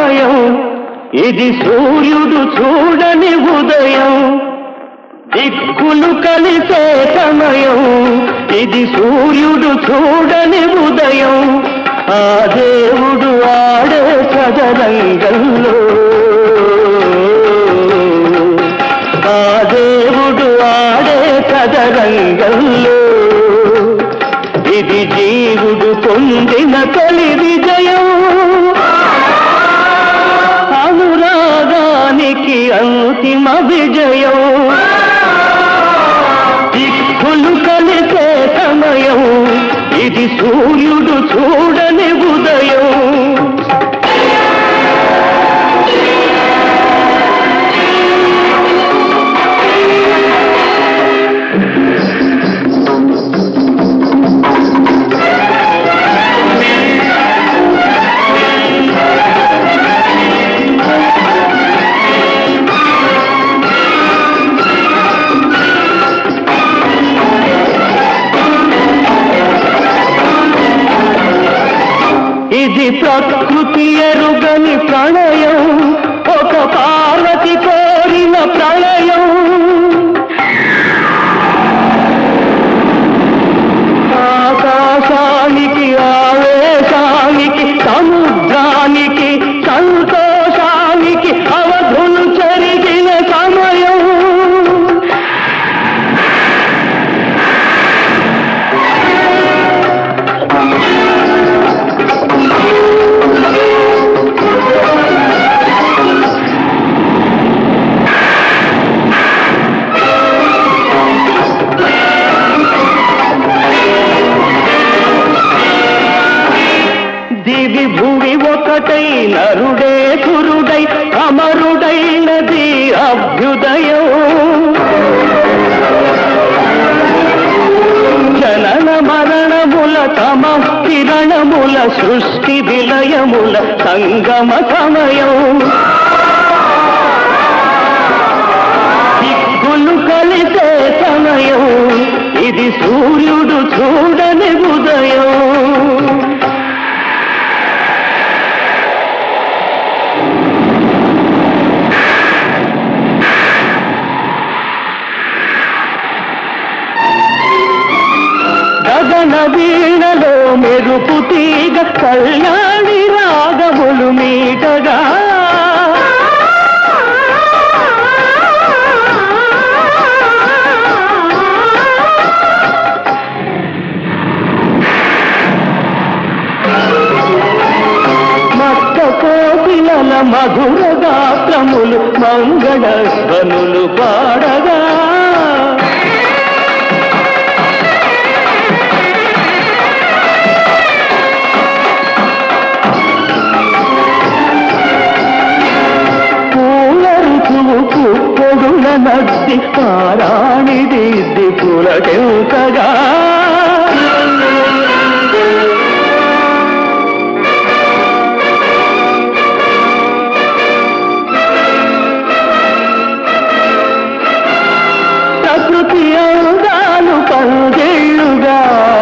సమయం ఇది సూర్యుడు చూడని ఉదయం దిక్కులు కలిసే సమయం ఇది సూర్యుడు చూడని ఉదయం ఆ దేవుడు ఆడే సదరంగంలో ఆ దేవుడు ఆడే సదరంగంలో ఇది జీవుడు పొందిన తొలి విజయం అనురాగానికి అంతిమ విజయం దిక్కులు కలిసే సమయం ఇది సూర్యుడు చూడని ఉదయం ఇది ప్రకృతి ఎరుగని ప్రళయం ఒక పార్వతి కోరిన ప్రళయం ఆకాశానికి ఆవేశానికి సముద్రానికి సంతోషానికి అవధులు చెరిగిన సమయం దివి భూమి ఒకటై నరుడే కురుడై అమరుడైనది అభ్యుదయం జనన మరణముల తమ కిరణముల సృష్టి విలయముల సంగమ సమయం దిక్కులు కలిసే సమయం ఇది సూర్యుడు చూడని ఉదయం గగన వీణలో మెరుపు తీగ కళ్యాణి రాగములు మీటగా మత్త కోపిలల మధుర గాత్రములు మంగళ ధ్వనులు పాడగా పూల ఋతువు పుప్పొడుల నద్ది పారాణి దిద్ది పులకెంతగా ప్రకృతి అందాలు పందిళ్ళుగా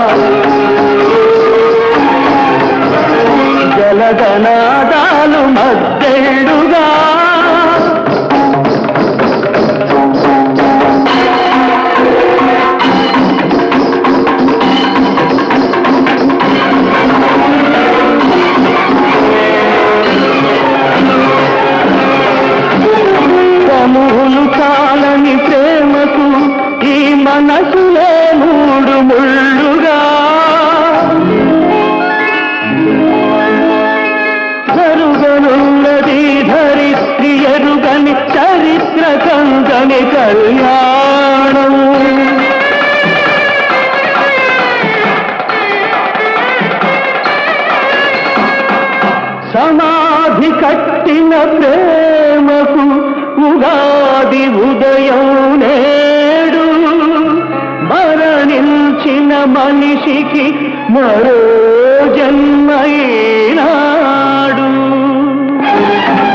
జలగనాదాలు మద్దెళ్ళుగా సమూలు చాలని ప్రేమకు ఈ మనసులే మూడు ముళ్ళుగా జరుగనున్నది ధరిత్రి ఎరుగని చరిత్ర కందని కళ్యాణం సమాధి కట్టిన ప్రేమకు ఉగాది ఉదయం నేడు మరణించిన మనిషికి మరో జన్మైనాడు